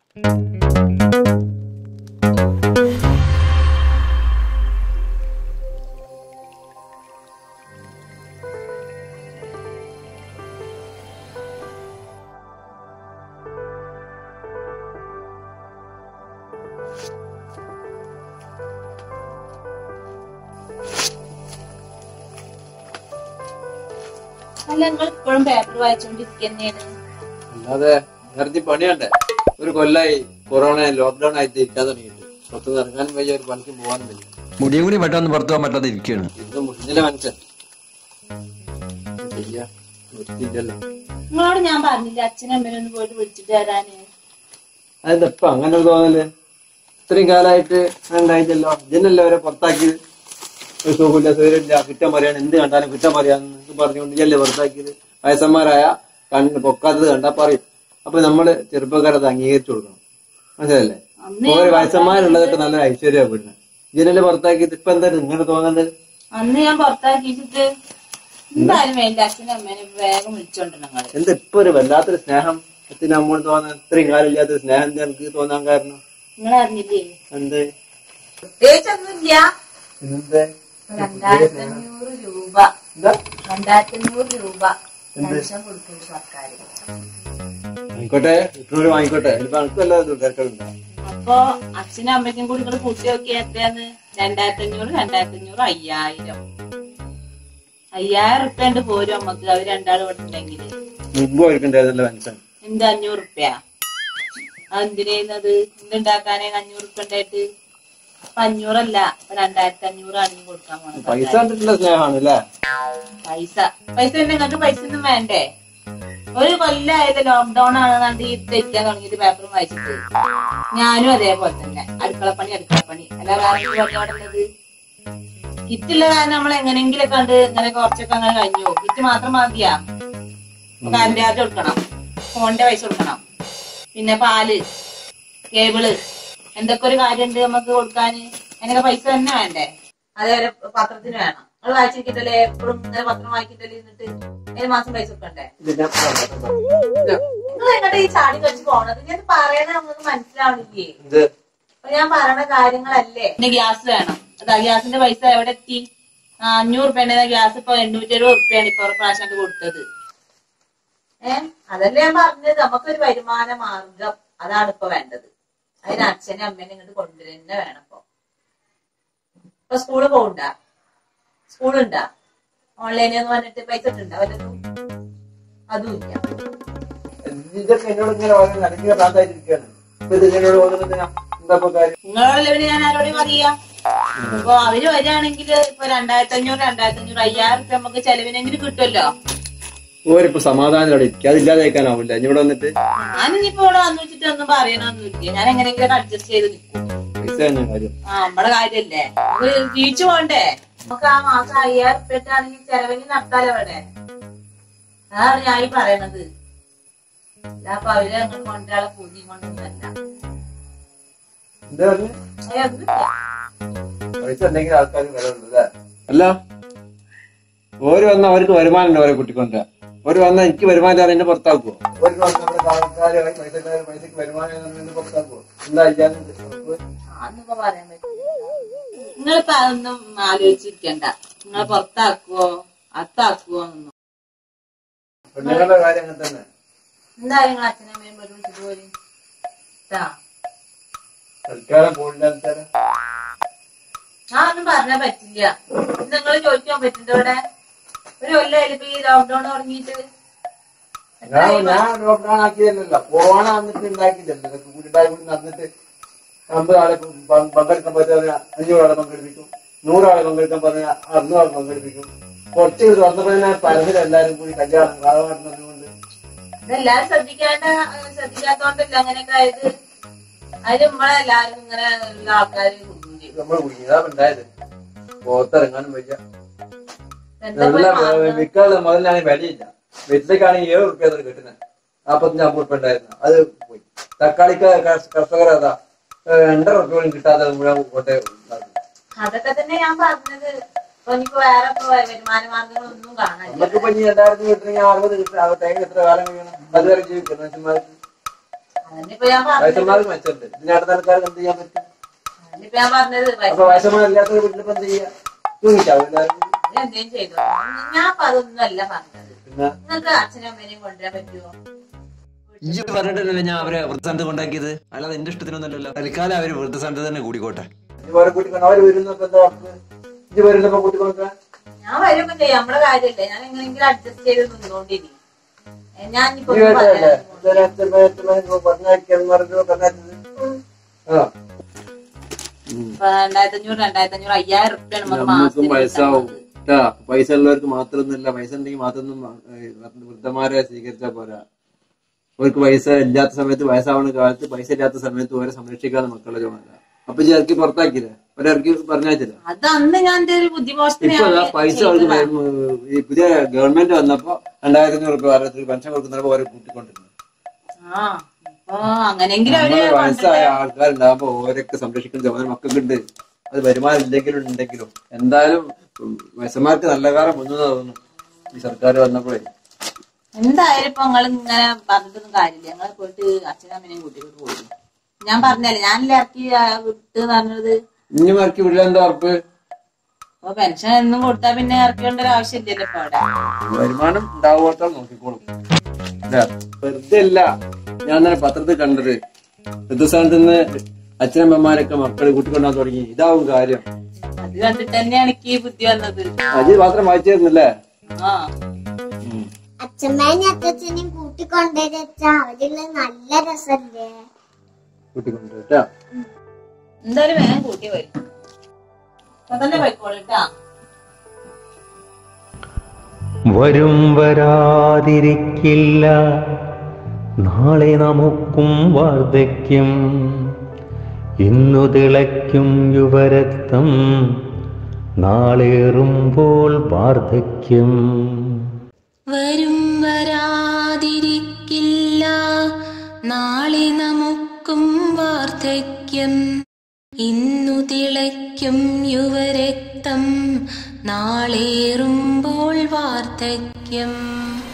അല്ല നിങ്ങൾ ഇപ്പോഴും പേപ്പർ വായിച്ചോണ്ടിരിക്കുന്നേന് അല്ലാതെ നേരത്തെ പണിയണ്ടേ ഒരു കൊല്ലായി കൊറോണ ലോക്ക്ഡൌൺ ആയിട്ട് ഇരിക്കാൻ തുടങ്ങിയിട്ട് പുറത്ത് ഇറങ്ങാനും വയ്യ ഒരു പണിക്ക് പോകാനും വയ്യ മുടിയും കൂടി പെട്ടെന്ന് പുറത്തു പോകാൻ പറ്റാതെ ഇരിക്കുകയാണ് ഇത് മുന്നിലെ മനുഷ്യൻ ചെയ്യാ നിർത്തിയില്ലല്ലോ നിങ്ങളോട് ഞാൻ പറഞ്ഞില്ല അച്ഛനും അമ്മേനും ഒന്ന് പോയിട്ട് വിളിച്ചിട്ട് വരാന് അതെന്താ ഇപ്പൊ അങ്ങനെ ഒരു തോന്നല് ഇത്രയും കാലമായിട്ട് ഉണ്ടായിട്ടല്ലോ ഇതിനല്ലേ അവരെ പുറത്താക്കിയത് ഒരു സുഖമില്ല സൗകര്യമില്ല കുറ്റം പറയാണ് എന്ത് കണ്ടാലും കുറ്റം പറയാന്ന് പറഞ്ഞുകൊണ്ട് ഇതല്ലേ പുറത്താക്കിയത് വയസ്സന്മാരായ കണ്ണ് പൊക്കാത്തത് കണ്ടാ പറയും അപ്പൊ നമ്മള് ചെറുപ്പക്കാരത് അംഗീകരിച്ചു കൊടുക്കണം മനസ്സിലല്ലേ അന്ന് ഓരോ വയസ്സന്മാരുള്ളതൊക്കെ നല്ല ഐശ്വര്യ പെടുന്നത് ഇതിനല്ലേ പുറത്താക്കിയത് ഇപ്പൊ എന്താ ഇങ്ങനെ തോന്നുന്നത് അന്ന് ഞാൻ പുറത്താക്കിയിട്ട് എന്തായാലും വേണ്ട അച്ഛനും അമ്മേനെ വേഗം വിളിച്ചോണ്ട് നിങ്ങള് എന്താ ഇപ്പൊ ഒരു വല്ലാത്തൊരു സ്നേഹം അച്ഛനും അമ്മോട് തോന്നാൻ ഇത്രയും കാലം ഇല്ലാത്തൊരു സ്നേഹം എന്താ എനിക്ക് തോന്നാൻ കാരണം നിങ്ങൾ അറിഞ്ഞില്ലേ എന്ത് പ്രത്യേകിച്ചൊന്നുമില്ല എന്ത് രണ്ടായിരത്തി അഞ്ഞൂറ് രൂപ എന്താ രണ്ടായിരത്തി അഞ്ഞൂറ് രൂപ പെൻഷൻ കൊടുക്കുന്നു സർക്കാർ ആയിക്കോട്ടെ ഇട്ടൂര് വാങ്ങിക്കോട്ടെ ഇനിയിപ്പോ എനിക്ക് വല്ല തിരക്കുണ്ടോ അപ്പൊ അച്ഛനും അമ്മയ്ക്കും കൂടി നിങ്ങൾ കൂട്ടി നോക്കിയാൽ എത്രയാന്ന് രണ്ടായിരത്തി അഞ്ഞൂറ് രണ്ടായിരത്തി അഞ്ഞൂറ് അയ്യായിരം അയ്യായിരം റുപ്യ ഉണ്ട് പോരും അമ്മക്ക് അവര് രണ്ടാളും ഇവിടെ ഉണ്ടെങ്കിൽ മുമ്പ് ഒരുക്കുണ്ടായിരുന്നല്ലോ മനസ്സൻ എന്ത് അഞ്ഞൂറ് റുപ്യ അതെന്തിനേന്നത് എന്തുണ്ടാക്കാനേ അഞ്ഞൂറ് റുപ്യ ഉണ്ടായിട്ട് അപ്പൊ അഞ്ഞൂറല്ല ഇപ്പൊ രണ്ടായിരത്തി അഞ്ഞൂറാണ് കൊടുക്കാൻ പോണത് പൈസ കണ്ടിട്ടുള്ള സ്നേഹമാണ് അല്ലേ പൈസ പൈസ തന്നെ നിങ്ങൾക്ക് പൈസ ഒന്നും വേണ്ടേ ഒരു കൊല്ലായത് ലോക്ക്ഡൌൺ ആണെന്നാണ്ട് ഈ തെറ്റാൻ തുടങ്ങിയിട്ട് പേപ്പറും വായിച്ചിട്ട് ഞാനും അതേപോലെ തന്നെ അടുക്കളപ്പണി അടുക്കളപ്പണി അല്ലാതെ പറഞ്ഞോടുന്നത് കിറ്റുള്ള കാരണം നമ്മൾ എങ്ങനെയെങ്കിലും കണ്ട് ഇങ്ങനെ കുറച്ചൊക്കെ അങ്ങനെ കഴിഞ്ഞു കിറ്റ് മാത്രം മതിയാ കറണ്ട് ചാർജ് കൊടുക്കണം ഫോണിന്റെ പൈസ കൊടുക്കണം പിന്നെ പാല് കേബിള് എന്തൊക്കെ ഒരു കാര്യമുണ്ട് നമുക്ക് കൊടുക്കാന് അതിനൊക്കെ പൈസ തന്നെ വേണ്ടേ അതേപോലെ പത്രത്തിന് വേണം നിങ്ങൾ വായിച്ചിട്ടല്ലേ എപ്പോഴും ഇങ്ങനെ പത്രം വായിക്കിട്ടല്ലേ എന്നിട്ട് ഏഴ് മാസം പൈസ കൊടുക്കണ്ടേ ഇതിന്റെ നിങ്ങൾ എങ്ങോട്ട് ഈ ചാടി കളിച്ച് പോണത് ഞാൻ പറയണത് നമുക്ക് മനസ്സിലാവണില്ലേ ഇത് അപ്പൊ ഞാൻ പറയണ കാര്യങ്ങളല്ലേ പിന്നെ ഗ്യാസ് വേണം അതാ ഗ്യാസിന്റെ പൈസ എവിടെ എത്തി ആ, അഞ്ഞൂറ് റുപ്യ ഗ്യാസ് ഇപ്പൊ എണ്ണൂറ്റി എഴുപത് റുപ്യാണ് ഇപ്പൊ ഒരു പ്രാവശ്യം കൊണ്ട് കൊടുത്തത് ഏ അതല്ലേ ഞാൻ പറഞ്ഞത് നമുക്കൊരു വരുമാന മാർഗം അതാണ് ഇപ്പൊ വേണ്ടത് അതിന് അച്ഛനും അമ്മേനെ ഇങ്ങോട്ട് കൊണ്ടുവരുന്ന വേണം ഇപ്പൊ ഇപ്പൊ സ്കൂള് പോകണ്ട സ്കൂളുണ്ടാ ഓൺലൈനിൽ എന്ന് പറഞ്ഞിട്ട് പൈസ ഇട്ടുണ്ടാ വല്ലതും അതുമില്ല ഇതൊക്കെ എന്നോട് ഇങ്ങനെ വളരെ നടക്കുക പ്രാന്തായിട്ടിരിക്കുകയാണ് ഇപ്പൊ ഇത് എന്നോട് ഓരോന്നിനാ എന്താ ഇപ്പൊ കാര്യം നിങ്ങളോടല്ലേ പിന്നെ ഞാൻ ആരോടും പറയാ അപ്പൊ അവര് വരികയാണെങ്കിൽ ഇപ്പൊ രണ്ടായിരത്തി അഞ്ഞൂറ് രണ്ടായിരത്തി അഞ്ഞൂറ് അയ്യായിരം റുപ്യ നമുക്ക് ചെലവിനെങ്കിലും കിട്ടുമല്ലോ ഓരിപ്പോ സമാധാനം അവിടെ ഇരിക്കുക അതില്ലാതായിക്കാനാവില്ല ഇനി ഇവിടെ വന്നിട്ട് ഞാൻ ഇനിയിപ്പോ ഇവിടെ വന്നു വെച്ചിട്ട് ഒന്നും പറയണൊന്നുമില്ല ഞാൻ എങ്ങനെയെങ്കിലും അഡ്ജസ്റ്റ് ചെയ്ത് നിൽക്കും പൈസ തന്നെ കാര്യം ആ നമ്മടെ കാര്യല്ലേ നമുക്ക് ജീവിച്ചു പോണ്ടേ നമുക്ക് ആ മാസം അയ്യായിരം റുപ്യ ആണെങ്കിൽ ചെലവിന് നടത്താലോ ഇവിടെ അതാണ് ഞാൻ ഈ പറയണത് അല്ല അപ്പൊ അവര് അങ്ങനെ കൊണ്ടാളെ പൂതി കൊണ്ടൊന്നല്ല എന്താ പറഞ്ഞു അതൊന്നുമില്ല പൈസ ഉണ്ടെങ്കിൽ ആൾക്കാർ വില ഉള്ളൂ അല്ലേ അല്ല ഓര് വന്ന അവർക്ക് വരുമാനം ഉണ്ട് അവരെ കുട്ടിക്കൊണ്ട് ഓര് വന്ന എനിക്ക് വരുമാനം ഇല്ലാതെ എന്നെ പുറത്താക്കുവോ ഒരു വന്ന നമ്മുടെ ആൾക്കാര് പൈസക്കാര് പൈസക്ക് വരുമാനം ഇല്ലാതെ എന്നെ പുറത്താക്കുവോ എന്താ ഇല്ലാതെ അതൊന്നും പറയാൻ പറ്റില്ല നിങ്ങളിപ്പോ അതൊന്നും ആലോചിച്ചിരിക്കണ്ട നിങ്ങളെ പുറത്താക്കുവോ അത്താക്കുവോ എന്നൊന്നും പെണ്ണുങ്ങളുടെ കാര്യം അങ്ങനെ തന്നെ എന്തായാലും നിങ്ങൾ അച്ഛനമ്മയും പോലും വിളിച്ചിട്ട് പോലും ട്ടാ. തൽക്കാലം പോയില്ലാന്ന് വെച്ചാല് ഞാൻ ഒന്നും പറഞ്ഞാ പറ്റില്ല നിങ്ങൾ ചോദിക്കാൻ പറ്റുന്നുണ്ടോ ഇവിടെ ഒരു കൊല്ലം ഇപ്പൊ ഈ ലോക്ക്ഡൌൺ തുടങ്ങിയിട്ട് ഞാൻ ഞാൻ ലോക്ക്ഡൌൺ ആക്കിയതല്ലോ കൊറോണ വന്നിട്ട് ഉണ്ടാക്കിയില്ലല്ലോ ഇതൊക്കെ കൂടിണ്ടായി കൂടി നടന്നിട്ട് അമ്പത് ആളെ പ- പങ്കെടുക്കാൻ പറ്റാതെ അഞ്ഞൂറ് ആളെ പങ്കെടുപ്പിക്കും നൂറാളെ പങ്കെടുക്കാൻ പറഞ്ഞാൽ അറുന്നൂറ് പങ്കെടുപ്പിക്കും കുറച്ച് തുറന്നപ്പോ തന്നെ പരസ്യം എല്ലാരും കൂടി കല്യാണം കാലമാടുന്നതുകൊണ്ട് ഇതെല്ലാരും ശ്രദ്ധിക്കാണ്ട് ഏഹ്, ശ്രദ്ധിക്കാത്തോണ്ടല്ല അങ്ങനെയൊക്കെ ആയത് അതിന് നമ്മളെല്ലാരും ഇങ്ങനെ ഉള്ള ആൾക്കാര് കുടുങ്ങും ചെയ്യും. നമ്മൾ കുടുങ്ങിയതാ ഉണ്ടായത് പുറത്തിറങ്ങാനും വയ്യ എന്താ നല്ല പോയി വാങ്ങുക? വിൽക്കാനുള്ള മുതലാണെങ്കിൽ വിലയില്ല വീട്ടിലേക്കാണെങ്കിൽ ഏഴ് റുപ്യ കിട്ടുന്നത് നാപ്പത്തഞ്ച് അമ്പത് റുപ്യ ഉണ്ടായിരുന്നു അത് പോയി തക്കാളിക്ക് കർഷ- കർഷകർ അതാ ഏഹ് രണ്ടര റുപ്യ പോലും കിട്ടാതെ മുഴുവൻ കൊണ്ടേ ഉണ്ടാക്കും അതൊക്കെ തന്നെ ഞാൻ പറഞ്ഞത് ഇപ്പൊ ഇനിയിപ്പോ വേറെ ഇപ്പൊ വരുമാന മാർഗങ്ങളൊന്നും കാണാനില്ല നമുക്കിപ്പോ ഇനി രണ്ടായിരത്തി കിട്ടണമെങ്കിൽ അറുപത് കിട്ടും അത് തേങ്ങ എത്ര കാലം കഴിയണം അതുവരെ ജീവിക്കണം മനുഷ്യന്മാർക്ക് അതന്നിപ്പോ ഞാൻ പറഞ്ഞത് വയസ്സന്മാർക്ക് മെച്ചമുണ്ട് ഇതിനടുത്ത ആൾക്കാർക്ക് എന്ത് ചെയ്യാൻ പറ്റും അതന്നിപ്പോ ഞാൻ പറഞ്ഞത് അപ്പൊ വയസ്സന്മാരില്ലാത്ത വീട്ടിലിപ്പോ എന്ത് ചെയ്യാ തൂങ്ങിച്ചാവും എല്ലാവരും എന്തേലും ചെയ്തു ഞാൻ അപ്പൊ അതൊന്നും അല്ല പറഞ്ഞത് പിന്നെ നിങ്ങൾക്ക് അച്ഛനും അമ്മേനെയും കൊണ്ടുവരാൻ പറ്റുമോ ഇജ്ജ് പറഞ്ഞിട്ടല്ലേ ഞാൻ അവരെ വൃദ്ധസ്ഥാനത്ത് കൊണ്ടാക്കിയത് അല്ലാതെ എന്റെ ഇഷ്ടത്തിനൊന്നുമല്ലല്ലോ തൽക്കാലം അവര് വൃദ്ധസ്ഥാനത്ത് തന്നെ കൂടിക്കോട്ടെ ഇവരെ കൂട്ടിക്കൊണ്ട് അവര് വരുന്നപ്പോ എന്താ ഉറപ്പ്? ഇജ്ജ് വരുന്നപ്പോ കൂട്ടിക്കൊണ്ടുവരാൻ ഞാൻ വരുമ്പോ ചെയ്യാം നമ്മുടെ കാര്യല്ലേ ഞാൻ എങ്ങനെയെങ്കിലും അഡ്ജസ്റ്റ് ചെയ്ത് നിന്നോണ്ടിരി ഞാൻ ഇപ്പൊ നീ കേട്ടതല്ലേ? ഇതുവരെ അച്ഛൻ പോയി അച്ഛൻ പോയി ഇപ്പൊ പറഞ്ഞയക്കാന്ന് പറഞ്ഞത് പറഞ്ഞയച്ചത്. ആ. രണ്ടായിരത്തി അഞ്ഞൂറ് രണ്ടായിരത്തി അഞ്ഞൂറ് അയ്യായിരം റുപ്യാണ് നമുക്ക് നമുക്കും മാസത്തിൽ വയസ്സാവും കിട്ടുന്നത്. ട്ടാ. പൈസ ഉള്ളവർക്ക് മാത്രമൊന്നുമില്ല പൈസ ഉണ്ടെങ്കിൽ മാത്രമൊന്നും ഏഹ്, വൃദ്ധന്മാരെ സ്വീകരിച്ചാൽ പോരാ അവർക്ക് പൈസ ഇല്ലാത്ത സമയത്ത് വയസ്സാവുന്ന കാലത്ത് പൈസ ഇല്ലാത്ത സമയത്ത് ഓരെ സംരക്ഷിക്കാന്ന് മക്കളുടെ ചുമതല അപ്പൊ ഇജ്ജ് ഇറക്കി പുറത്താക്കിയില്ലേ ഒരിറക്കി പറഞ്ഞയച്ചില്ല അത് അന്ന് ഞാൻ എന്റെ ഒരു ബുദ്ധിമോശത്തിന് ഇപ്പൊ ഞാൻ ദാ പൈസ അവർക്ക് വരും, ഈ പുതിയ ഗവൺമെന്റ് വന്നപ്പോ രണ്ടായിരത്തി അഞ്ഞൂറ് രൂപ ഓരോരുത്തർക്ക് പെൻഷൻ കൊടുക്കുന്നപ്പോ ഓരോ കൂട്ടിക്കൊണ്ടിരുന്നു ആ അപ്പൊ അങ്ങനെങ്കിലും അവര് നമ്മള് വയസ്സായ ആൾക്കാരുണ്ടാകുമ്പോ ഓരൊക്കെ സംരക്ഷിക്കുന്ന ചുമതല മക്കൾക്കുണ്ട് അത് വരുമാനം ഇല്ലെങ്കിലും ഉണ്ടെങ്കിലും എന്തായാലും ഉം, വയസ്സന്മാർക്ക് നല്ല കാലം വന്നു തോന്നുന്നു ഈ സർക്കാർ വന്നപ്പോഴേ എന്തായാലും ഇപ്പൊ നിങ്ങൾ ഇങ്ങനെ പറഞ്ഞിട്ടൊന്നും കാര്യമില്ല ഞങ്ങൾ പോയിട്ട് അച്ഛനും അമ്മേനെയും കൂട്ടിയിട്ട് പോയി ഞാൻ പറഞ്ഞല്ലേ ഞാനല്ലേ ഇറക്കി ആ, വിട്ട് പറഞ്ഞത് ഇനി മറക്കി വിടില്ല എന്താ ഉറപ്പ് അപ്പൊ പെൻഷൻ എന്നും കൊടുത്താ പിന്നെ ഇറക്കി കൊണ്ട ഒരു ആവശ്യമില്ലല്ലോ ഇപ്പൊ അവിടെ വരുമാനം ഉണ്ടാവുമ്പോഴത്തോളം നോക്കിക്കോളും ഇല്ല, വെറുതെ അല്ല ഞാൻ തന്നെ പത്രത്തിൽ കണ്ടത് വൃദ്ധസ്ഥാനത്ത് നിന്ന് അച്ഛനമ്മമാരൊക്കെ മക്കളെ കൂട്ടിക്കൊണ്ടാൻ തുടങ്ങി ഇതാവും കാര്യം അത് കണ്ടിട്ട് തന്നെയാണ് എനിക്ക് ഈ ബുദ്ധി വന്നത് അജി മാത്രം വായിച്ചിരുന്നില്ലേ ആ അച്ഛമ്മേനെ അച്ഛനെയും കൂട്ടിക്കൊണ്ടേന്ന് വെച്ചാ അവരുള്ള നല്ല രസല്ലേ കൂട്ടിക്കൊണ്ടു കേട്ടാ എന്തായാലും വേഗം കൂട്ടി വരും അപ്പൊ തന്നെ പോയിക്കോളിട്ടാ വരും വരാതിരിക്കില്ല നാളെ നമുക്കും വാർദ്ധക്യം ഇന്നു തിളയ്ക്കും യുവരക്തം നാളേറുമ്പോൾ വാർദ്ധക്യം വരും വരാതിരിക്കില്ല നാളെ നമുക്കും വാർദ്ധക്യം ഇന്നു തിളയ്ക്കും യുവരക്തം നാളേറുമ്പോൾ വാർദ്ധക്യം